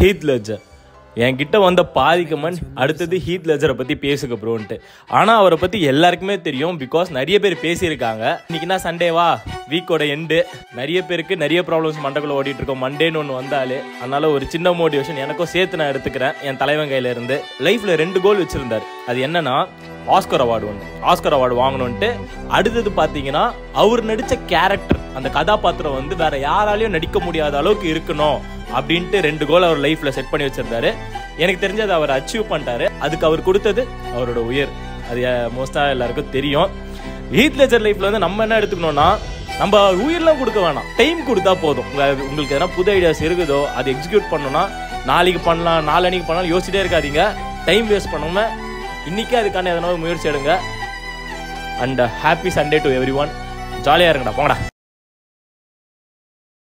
Heath ledger என்கிட்ட வந்த பாதி கமெண்ட் அடுத்தது ஹீத் லெஜரை பற்றி பேசுங்க ப்ரோன்ட்டு ஆனால் அவரை பற்றி எல்லாருக்குமே தெரியும் பிகாஸ் நிறைய பேர் பேசியிருக்காங்க இன்னைக்குனா சண்டேவா வீக்கோட எண்டு நிறைய பேருக்கு நிறைய ப்ராப்ளம்ஸ் மண்டக்குள்ள ஓடிட்டு இருக்கோம் மண்டேன்னு ஒன்று வந்தாலே அதனால ஒரு சின்ன மோட்டிவேஷன் எனக்கும் சேர்த்து நான் எடுத்துக்கிறேன் என் தலைவன் கையில இருந்து லைஃப்ல ரெண்டு கோல் வச்சிருந்தாரு அது என்னன்னா ஆஸ்கர் அவார்டு ஒன்று ஆஸ்கர் அவார்டு வாங்கணுன்ட்டு அடுத்தது பார்த்தீங்கன்னா அவர் நடித்த கேரக்டர் அந்த கதாபாத்திரம் வந்து வேற யாராலையும் நடிக்க முடியாத அளவுக்கு இருக்கணும் அப்படின்ட்டு ரெண்டு கோல் அவர் லைஃப்ல செட் பண்ணி வச்சிருந்தாரு எனக்கு தெரிஞ்சது அவர் அச்சீவ் பண்ணிட்டாரு அதுக்கு அவர் கொடுத்தது அவரோட உயிர் அது மோஸ்டா எல்லாருக்கும் தெரியும் ஹீத் லெஜர் லைஃப்ல வந்து நம்ம என்ன எடுத்துக்கணும்னா நம்ம உயிர்லாம் கொடுக்க வேணாம் டைம் கொடுத்தா போதும் உங்க- உங்களுக்கு எதனா புது ஐடியாஸ் இருக்குதோ அதை எக்ஸிக்யூட் பண்ணணும்னா நாளைக்கு பண்ணலாம் நாளன்னைக்கு பண்ணலாம் யோசிச்சிட்டே இருக்காதீங்க டைம் வேஸ்ட் பண்ணாம இன்னைக்கே அதுக்கான எதனா ஒரு முயற்சி எடுங்க and happy Sunday to everyone ஜாலியாக இருங்கடா போங்கடா